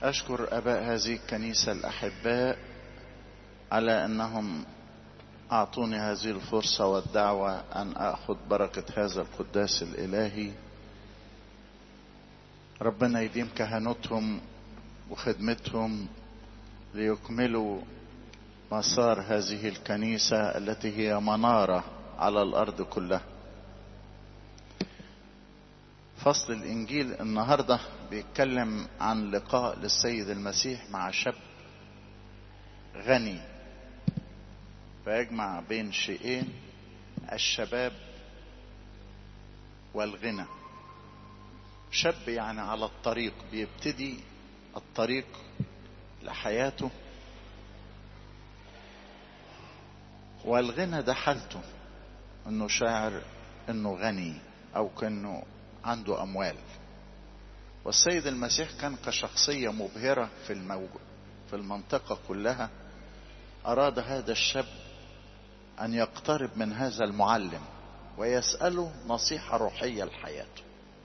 أشكر أباء هذه الكنيسة الأحباء على أنهم أعطوني هذه الفرصة والدعوة أن أخذ بركة هذا القداس الإلهي ربنا يديم كهنوتهم وخدمتهم ليكملوا مسار هذه الكنيسة التي هي منارة على الأرض كلها فصل الإنجيل النهاردة بيتكلم عن لقاء للسيد المسيح مع شاب غني فيجمع بين شيئين الشباب والغنى شاب يعني على الطريق بيبتدي الطريق لحياته والغنى ده حالته انه شاعر انه غني او كانه عنده اموال والسيد المسيح كان كشخصيه مبهره في الموج في المنطقه كلها اراد هذا الشاب ان يقترب من هذا المعلم ويساله نصيحه روحيه لحياته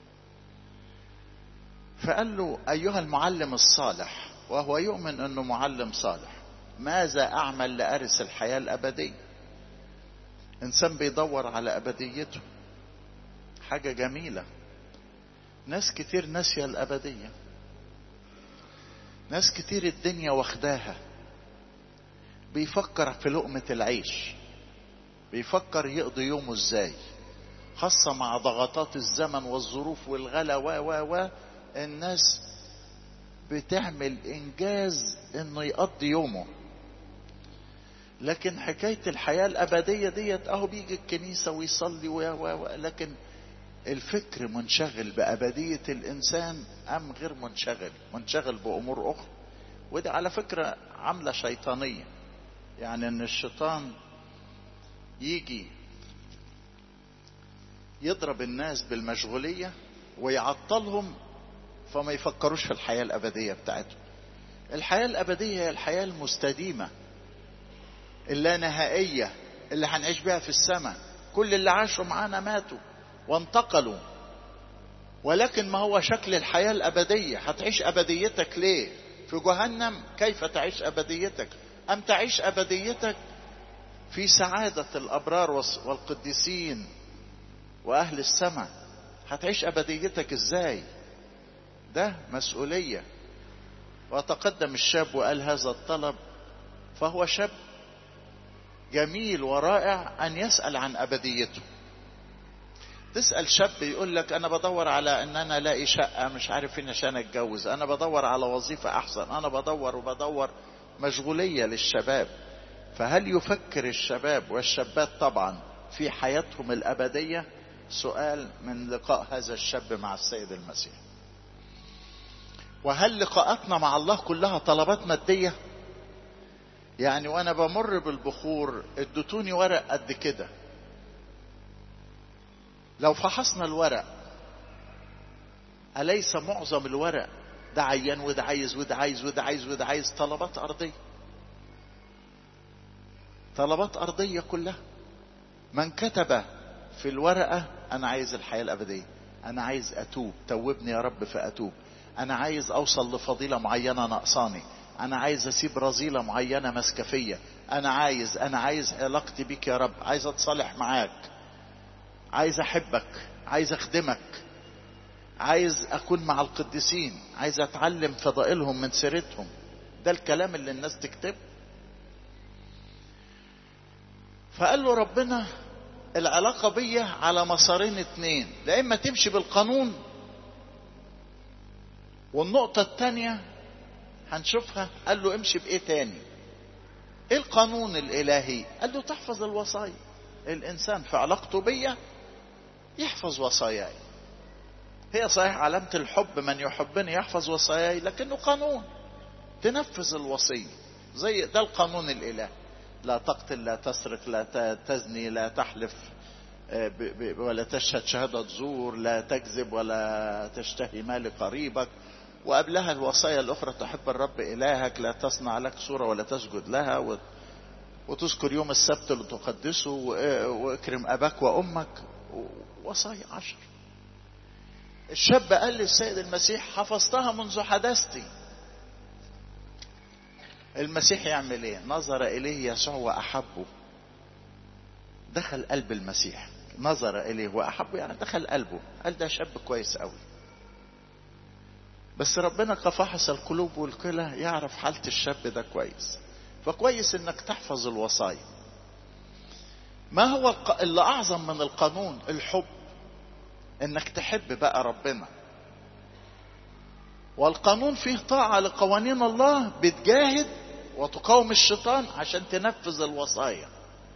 فقال له ايها المعلم الصالح وهو يؤمن انه معلم صالح ماذا اعمل لارث الحياه الابديه انسان بيدور على ابديته حاجه جميله ناس كتير ناسيه الابديه ناس كتير الدنيا واخداها بيفكر في لقمه العيش بيفكر يقضي يومه ازاي خاصة مع ضغطات الزمن والظروف والغلا و و و الناس بتعمل انجاز انه يقضي يومه لكن حكاية الحياة الأبدية ديت أهو بيجي الكنيسة ويصلي و و لكن الفكر منشغل بأبدية الإنسان أم غير منشغل منشغل بأمور أخرى ودي على فكرة عاملة شيطانية يعني أن الشيطان يجي يضرب الناس بالمشغولية ويعطلهم فما يفكروش في الحياة الأبدية بتاعتهم الحياة الأبدية هي الحياة المستديمة اللانهائية اللي هنعيش بيها في السماء كل اللي عاشوا معانا ماتوا وانتقلوا ولكن ما هو شكل الحياة الأبدية هتعيش أبديتك ليه في جهنم كيف تعيش أبديتك أم تعيش أبديتك في سعادة الأبرار والقديسين وأهل السماء هتعيش أبديتك إزاي ده مسؤولية وتقدم الشاب وقال هذا الطلب فهو شاب جميل ورائع أن يسأل عن أبديته تسأل شاب يقول لك أنا بدور على أن أنا ألاقي شقة مش عارف فين عشان أتجوز أنا بدور على وظيفة أحسن أنا بدور وبدور مشغولية للشباب فهل يفكر الشباب والشابات طبعا في حياتهم الأبدية سؤال من لقاء هذا الشاب مع السيد المسيح وهل لقاءاتنا مع الله كلها طلبات مادية يعني وانا بمر بالبخور ادتوني ورق قد كده لو فحصنا الورق أليس معظم الورق ده عيان وده عايز وده عايز وده عايز وده عايز طلبات أرضية طلبات أرضية كلها من كتب في الورقة أنا عايز الحياة الأبدية أنا عايز أتوب توبني يا رب فأتوب أنا عايز أوصل لفضيلة معينة ناقصاني أنا عايز أسيب رذيلة معينة ماسكة فيا أنا عايز أنا عايز علاقتي بيك يا رب عايز أتصالح معاك عايز أحبك عايز أخدمك عايز أكون مع القديسين عايز أتعلم فضائلهم من سيرتهم ده الكلام اللي الناس تكتبه فقال له ربنا العلاقة بيا على مسارين اتنين لا إما تمشي بالقانون والنقطة التانية هنشوفها قال له امشي بإيه تاني ايه القانون الإلهي قال له تحفظ الوصايا الإنسان في علاقته بيا يحفظ وصاياي هي صحيح علامة الحب من يحبني يحفظ وصاياي لكنه قانون تنفذ الوصية زي ده القانون الإلهي لا تقتل لا تسرق لا تزني لا تحلف ولا تشهد شهادة زور لا تكذب ولا تشتهي مال قريبك وقبلها الوصايا الأخرى تحب الرب إلهك لا تصنع لك صورة ولا تسجد لها وتذكر يوم السبت لتقدسه واكرم أباك وأمك وصايا عشر الشاب قال للسيد المسيح حفظتها منذ حدثتي المسيح يعمل ايه نظر اليه يسوع واحبه دخل قلب المسيح نظر اليه واحبه يعني دخل قلبه قال ده شاب كويس قوي بس ربنا كفحص القلوب والكلى يعرف حالة الشاب ده كويس فكويس انك تحفظ الوصايا ما هو اللي اعظم من القانون الحب انك تحب بقى ربنا والقانون فيه طاعة لقوانين الله بتجاهد وتقاوم الشيطان عشان تنفذ الوصايا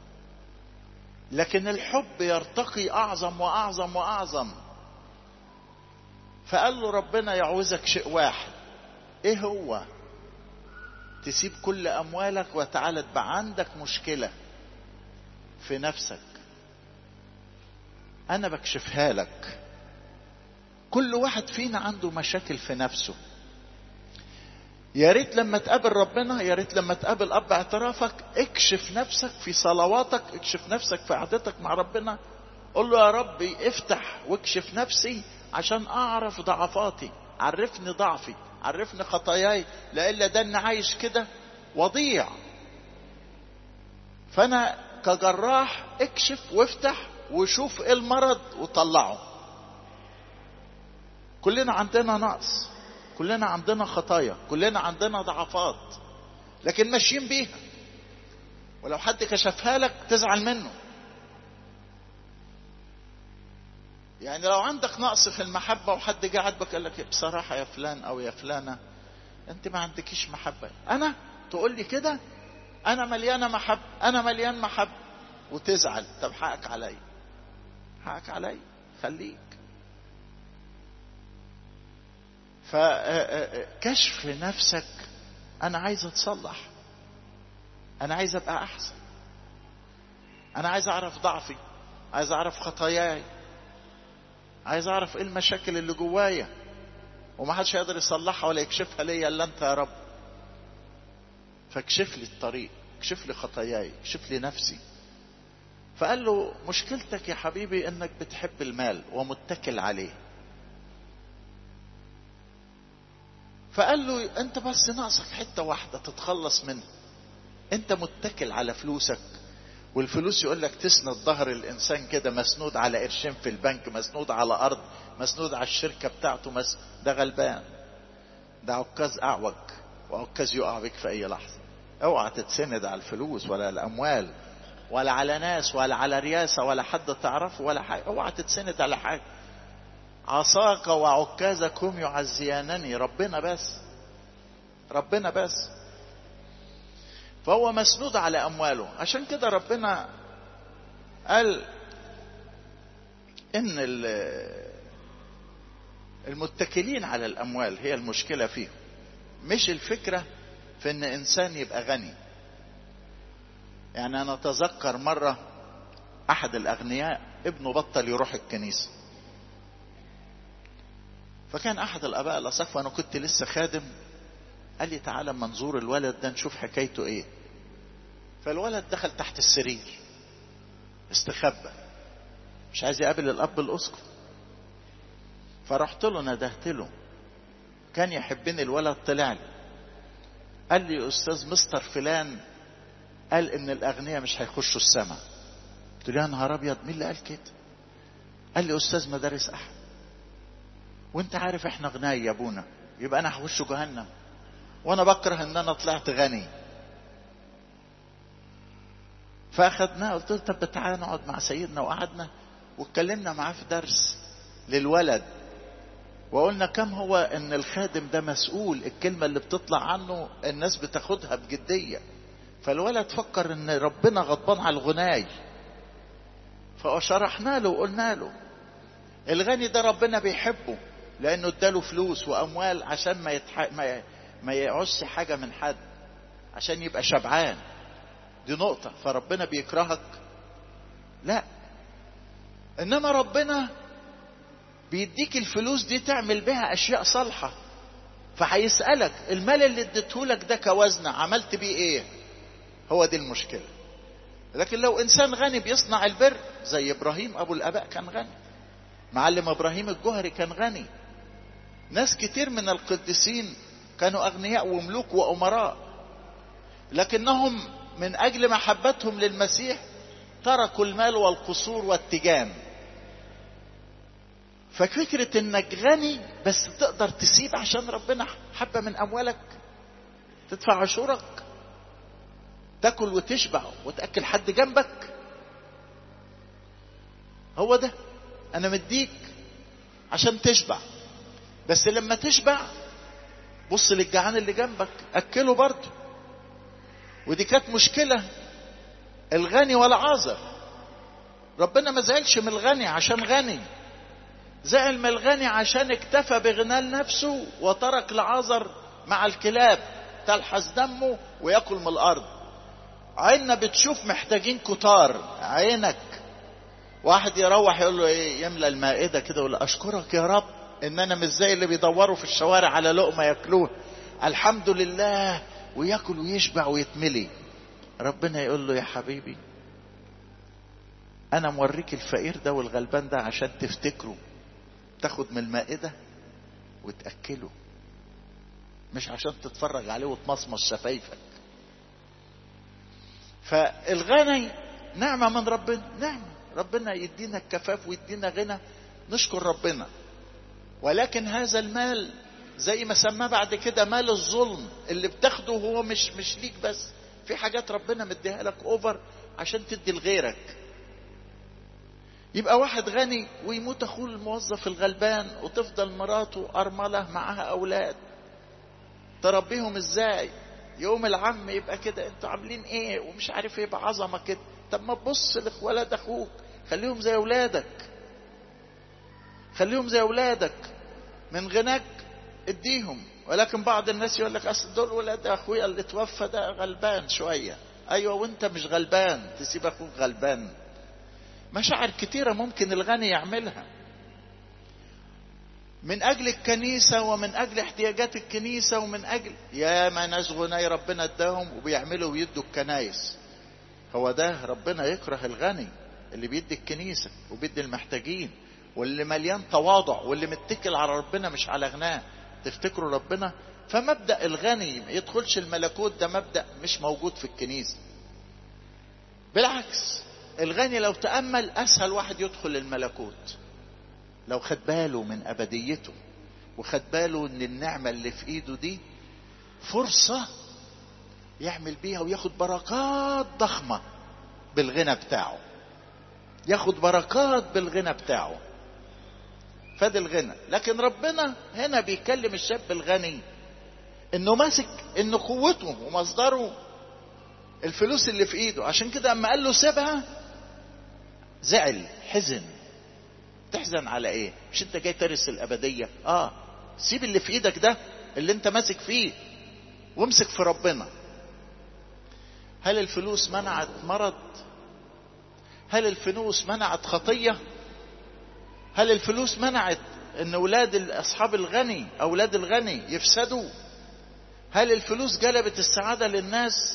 لكن الحب يرتقي اعظم واعظم واعظم فقال له ربنا يعوزك شيء واحد ايه هو تسيب كل اموالك وتعالى تبقى عندك مشكله في نفسك انا بكشفها لك كل واحد فينا عنده مشاكل في نفسه يا ريت لما تقابل ربنا يا ريت لما تقابل اب اعترافك اكشف نفسك في صلواتك اكشف نفسك في قعدتك مع ربنا قول له يا ربي افتح واكشف نفسي عشان اعرف ضعفاتي عرفني ضعفي عرفني خطاياي لإلا ده اني عايش كده وضيع فانا كجراح اكشف وافتح وشوف ايه المرض وطلعه كلنا عندنا نقص كلنا عندنا خطايا كلنا عندنا ضعفات لكن ماشيين بيها ولو حد كشفها لك تزعل منه يعني لو عندك نقص في المحبة وحد جه عاتبك قال لك بصراحة يا فلان أو يا فلانة أنت ما عندكيش محبة أنا تقول لي كده أنا مليانة محبة أنا مليان محبة وتزعل طب حقك علي حقك علي خليك فكشف نفسك أنا عايز أتصلح أنا عايز أبقى أحسن أنا عايز أعرف ضعفي عايز أعرف خطاياي عايز اعرف ايه المشاكل اللي جوايا وما حدش يقدر يصلحها ولا يكشفها ليا الا انت يا رب فاكشف لي الطريق اكشف لي خطاياي اكشف لي نفسي فقال له مشكلتك يا حبيبي انك بتحب المال ومتكل عليه فقال له انت بس ناقصك حته واحده تتخلص منها انت متكل على فلوسك والفلوس يقول لك تسند ظهر الانسان كده مسنود على قرشين في البنك مسنود على ارض مسنود على الشركه بتاعته مس... ده غلبان ده عكاز اعوج وعكاز يقع بك في اي لحظه اوعى تتسند على الفلوس ولا الاموال ولا على ناس ولا على رياسه ولا حد تعرفه ولا حاجه اوعى تتسند على حاجه عصاك وعكازك هم يعزيانني ربنا بس ربنا بس فهو مسنود على امواله عشان كده ربنا قال ان المتكلين على الاموال هي المشكله فيهم مش الفكره في ان انسان يبقى غني يعني انا اتذكر مره احد الاغنياء ابنه بطل يروح الكنيسه فكان احد الاباء الاصف وانا كنت لسه خادم قال لي تعالى اما نزور الولد ده نشوف حكايته ايه فالولد دخل تحت السرير استخبى مش عايز يقابل الاب الاسقف فرحت له ندهت له كان يحبني الولد طلع لي قال لي استاذ مستر فلان قال ان الاغنياء مش هيخشوا السماء قلت له يا نهار ابيض مين اللي قال كده قال لي استاذ مدارس احد وانت عارف احنا غناي يا ابونا يبقى انا هخش جهنم وانا بكره ان انا طلعت غني فاخدناه قلت له طب تعالى نقعد مع سيدنا وقعدنا واتكلمنا معاه في درس للولد وقلنا كم هو ان الخادم ده مسؤول الكلمه اللي بتطلع عنه الناس بتاخدها بجديه فالولد فكر ان ربنا غضبان على الغناي فشرحنا له وقلنا له الغني ده ربنا بيحبه لانه اداله فلوس واموال عشان ما يتح... ما ما يعوزش حاجه من حد عشان يبقى شبعان دي نقطه فربنا بيكرهك لا انما ربنا بيديك الفلوس دي تعمل بها اشياء صالحه فهيسالك المال اللي اديتهولك ده كوزنه عملت بيه ايه هو دي المشكله لكن لو انسان غني بيصنع البر زي ابراهيم ابو الاباء كان غني معلم ابراهيم الجهري كان غني ناس كتير من القديسين كانوا اغنياء وملوك وامراء لكنهم من أجل محبتهم للمسيح تركوا المال والقصور والتجان ففكرة انك غني بس تقدر تسيب عشان ربنا حبة من اموالك تدفع عشورك تاكل وتشبع وتاكل حد جنبك هو ده انا مديك عشان تشبع بس لما تشبع بص للجعان اللي جنبك اكله برضه ودي كانت مشكله الغني ولا عازر ربنا ما زعلش من الغني عشان غني زعل من الغني عشان اكتفى بغنى لنفسه وترك العازر مع الكلاب تلحس دمه وياكل من الارض عيننا بتشوف محتاجين كتار عينك واحد يروح يقول له ايه يملى المائده كده يقول اشكرك يا رب ان انا مش زي اللي بيدوروا في الشوارع على لقمه ياكلوها الحمد لله وياكل ويشبع ويتملي ربنا يقول له يا حبيبي انا موريك الفقير ده والغلبان ده عشان تفتكره تاخد من المائده وتاكله مش عشان تتفرج عليه وتمصمص شفايفك فالغني نعمه من ربنا نعمه ربنا يدينا الكفاف ويدينا غنى نشكر ربنا ولكن هذا المال زي ما سماه بعد كده مال الظلم اللي بتاخده هو مش مش ليك بس في حاجات ربنا مديها لك اوفر عشان تدي لغيرك يبقى واحد غني ويموت اخوه الموظف الغلبان وتفضل مراته ارمله معاها اولاد تربيهم ازاي يوم العم يبقى كده انتوا عاملين ايه ومش عارف ايه يبقى عظمه كده طب ما تبص لولاد اخوك خليهم زي اولادك خليهم زي اولادك من غناك اديهم ولكن بعض الناس يقول لك اصل دول ولاد اخويا اللي توفى ده غلبان شويه ايوه وانت مش غلبان تسيب اخوك غلبان مشاعر كتيره ممكن الغني يعملها من اجل الكنيسه ومن اجل احتياجات الكنيسه ومن اجل يا ما ناس غني ربنا اداهم وبيعملوا ويدوا الكنايس هو ده ربنا يكره الغني اللي بيدي الكنيسه وبيدي المحتاجين واللي مليان تواضع واللي متكل على ربنا مش على غناه تفتكروا ربنا فمبدا الغني ما يدخلش الملكوت ده مبدا مش موجود في الكنيسه بالعكس الغني لو تامل اسهل واحد يدخل الملكوت لو خد باله من ابديته وخد باله ان النعمه اللي في ايده دي فرصه يعمل بيها وياخد بركات ضخمه بالغنى بتاعه ياخد بركات بالغنى بتاعه فاد الغنى لكن ربنا هنا بيكلم الشاب الغني انه ماسك ان قوته ومصدره الفلوس اللي في ايده عشان كده اما قال له سيبها زعل حزن تحزن على ايه مش انت جاي ترث الابديه اه سيب اللي في ايدك ده اللي انت ماسك فيه وامسك في ربنا هل الفلوس منعت مرض هل الفلوس منعت خطيه هل الفلوس منعت ان اولاد اصحاب الغني اولاد الغني يفسدوا هل الفلوس جلبت السعاده للناس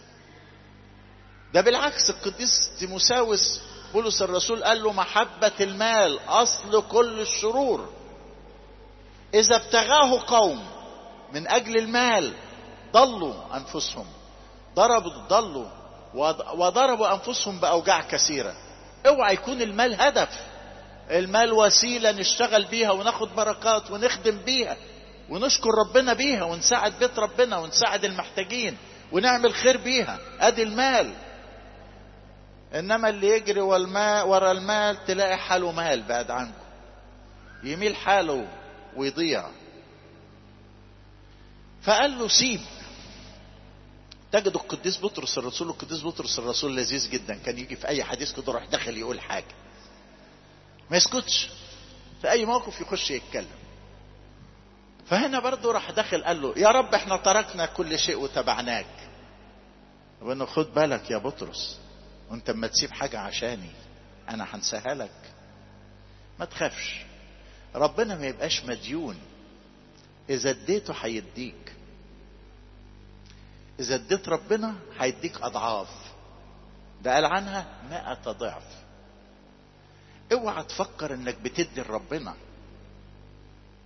ده بالعكس القديس تيموساوس بولس الرسول قال له محبه المال اصل كل الشرور اذا ابتغاه قوم من اجل المال ضلوا انفسهم ضربوا ضلوا وضربوا انفسهم باوجاع كثيره اوعى يكون المال هدف المال وسيله نشتغل بيها وناخد بركات ونخدم بيها ونشكر ربنا بيها ونساعد بيت ربنا ونساعد المحتاجين ونعمل خير بيها ادي المال انما اللي يجري والماء ورا المال تلاقي حاله مال بعد عنكم يميل حاله ويضيع فقال له سيب تجد القديس بطرس الرسول القديس بطرس الرسول لذيذ جدا كان يجي في اي حديث كده يروح داخل يقول حاجه ما يسكتش في اي موقف يخش يتكلم فهنا برضه راح داخل قال له يا رب احنا تركنا كل شيء وتبعناك وانه خد بالك يا بطرس وانت اما تسيب حاجه عشاني انا هنساها لك ما تخافش ربنا ما يبقاش مديون اذا اديته هيديك اذا اديت ربنا هيديك اضعاف ده قال عنها مائة ضعف اوعى تفكر انك بتدي لربنا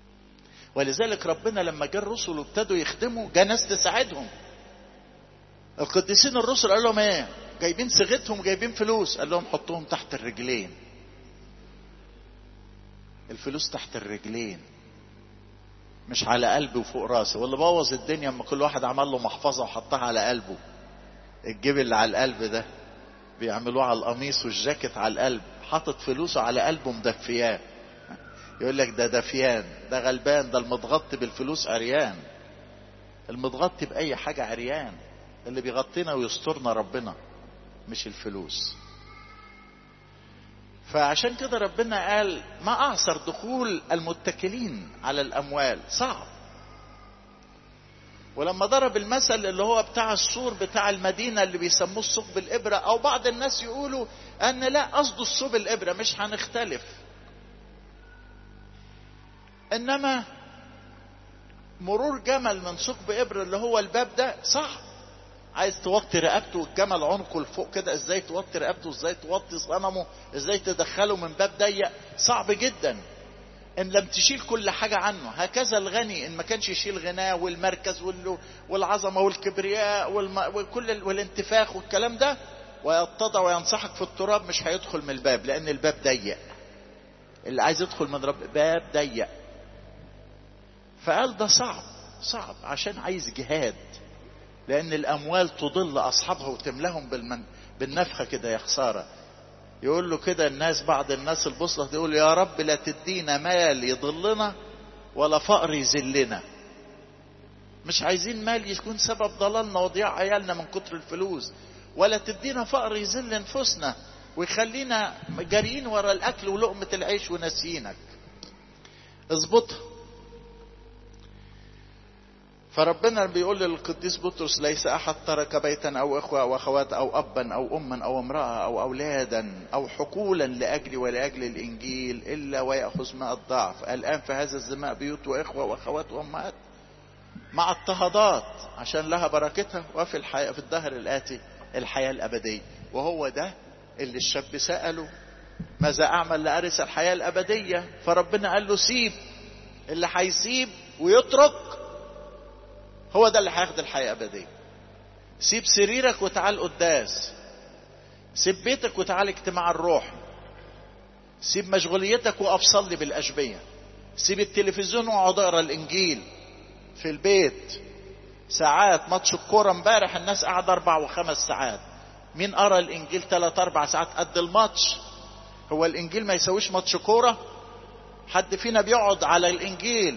ولذلك ربنا لما جه الرسل وابتدوا يخدموا جه ناس تساعدهم القديسين الرسل قال لهم ايه جايبين صيغتهم جايبين فلوس قال لهم حطوهم تحت الرجلين الفلوس تحت الرجلين مش على قلبي وفوق راسي واللي بوظ الدنيا اما كل واحد عمل له محفظه وحطها على قلبه الجيب اللي على القلب ده بيعملوه على القميص والجاكيت على القلب حاطط فلوسه على قلبه مدفياه يقول لك ده دفيان ده غلبان ده المتغطي بالفلوس عريان المتغطي بأي حاجة عريان اللي بيغطينا ويسترنا ربنا مش الفلوس فعشان كده ربنا قال ما أعصر دخول المتكلين على الأموال صعب ولما ضرب المثل اللي هو بتاع السور بتاع المدينة اللي بيسموه السوق بالإبرة أو بعض الناس يقولوا أن لا قصده السوق بالإبرة مش هنختلف إنما مرور جمل من ثقب بإبرة اللي هو الباب ده صعب عايز توطي رقبته والجمل عنقه لفوق كده ازاي توطي رقبته ازاي توطي صنمه ازاي تدخله من باب ضيق صعب جدا ان لم تشيل كل حاجة عنه هكذا الغني ان ما كانش يشيل غناه والمركز والعظمة والكبرياء وكل والانتفاخ والكلام ده ويتضع وينصحك في التراب مش هيدخل من الباب لان الباب ضيق اللي عايز يدخل من رب باب ضيق فقال ده صعب صعب عشان عايز جهاد لأن الأموال تضل أصحابها وتملاهم بالمن بالنفخة كده يا خسارة يقول له كده الناس بعض الناس البسطة يقول يا رب لا تدينا مال يضلنا ولا فقر يذلنا مش عايزين مال يكون سبب ضلالنا وضياع عيالنا من كتر الفلوس ولا تدينا فقر يذل نفوسنا ويخلينا جاريين ورا الأكل ولقمة العيش وناسيينك اظبطها فربنا بيقول للقديس بطرس ليس احد ترك بيتا او اخوه او اخوات او ابا او اما او امراه او اولادا او حقولا لاجلي ولاجل الانجيل الا وياخذ ماء الضعف الان في هذا الزمان بيوت واخوه واخوات وامهات مع اضطهادات عشان لها بركتها وفي الحياه في الدهر الاتي الحياه الابديه وهو ده اللي الشاب ساله ماذا اعمل لارث الحياه الابديه فربنا قال له سيب اللي هيسيب ويترك هو ده اللي هياخد الحياة أبدية سيب سريرك وتعال قداس سيب بيتك وتعال اجتماع الروح سيب مشغوليتك وقف صلي بالأشبية سيب التلفزيون واقعد اقرا الإنجيل في البيت ساعات ماتش الكورة امبارح الناس قاعدة أربع وخمس ساعات مين قرا الإنجيل ثلاث أربع ساعات قد الماتش هو الإنجيل ما يسويش ماتش كورة حد فينا بيقعد على الإنجيل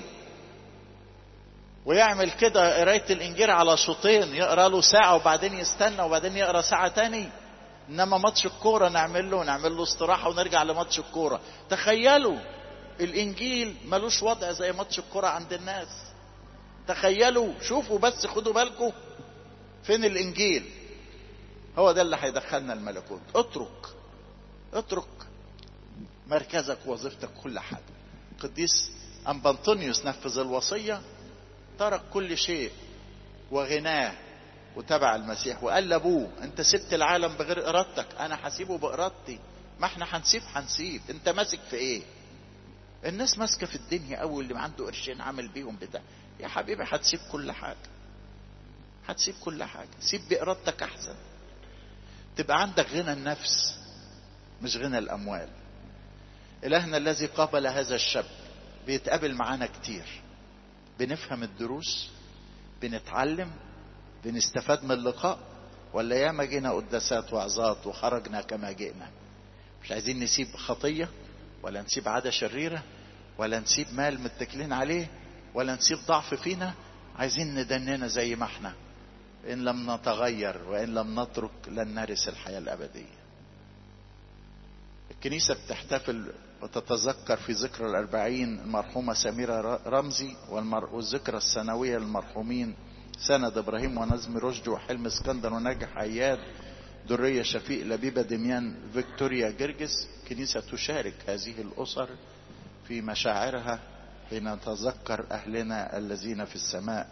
ويعمل كده قراية الإنجيل على شوطين يقرا له ساعة وبعدين يستنى وبعدين يقرا ساعة تاني إنما ماتش الكورة نعمل له نعمل له استراحة ونرجع لماتش الكورة تخيلوا الإنجيل ملوش وضع زي ماتش الكورة عند الناس تخيلوا شوفوا بس خدوا بالكم فين الإنجيل هو ده اللي هيدخلنا الملكوت اترك اترك مركزك وظيفتك كل حاجة قديس أمبانطونيوس نفذ الوصية ترك كل شيء وغناه وتبع المسيح وقال لابوه انت سبت العالم بغير ارادتك انا هسيبه بارادتي ما احنا هنسيب هنسيب انت ماسك في ايه الناس ماسكه في الدنيا قوي اللي عنده قرشين عامل بيهم بتاع يا حبيبي هتسيب كل حاجه هتسيب كل حاجه سيب بارادتك احسن تبقى عندك غنى النفس مش غنى الاموال الهنا الذي قابل هذا الشاب بيتقابل معانا كتير بنفهم الدروس بنتعلم بنستفاد من اللقاء ولا ياما جينا قداسات وعظات وخرجنا كما جئنا مش عايزين نسيب خطية ولا نسيب عادة شريرة ولا نسيب مال متكلين عليه ولا نسيب ضعف فينا عايزين ندننا زي ما احنا إن لم نتغير وإن لم نترك لن نرث الحياة الأبدية الكنيسة بتحتفل وتتذكر في ذكرى الأربعين المرحومة سميرة رمزي والذكرى السنوية للمرحومين سند إبراهيم ونزم رشدي وحلم اسكندر وناجح عياد درية شفيق لبيبة دميان فيكتوريا جرجس كنيسة تشارك هذه الأسر في مشاعرها حين نتذكر أهلنا الذين في السماء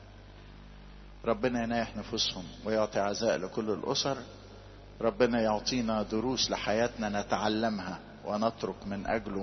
ربنا ينايح نفوسهم ويعطي عزاء لكل الأسر ربنا يعطينا دروس لحياتنا نتعلمها ونترك من أجله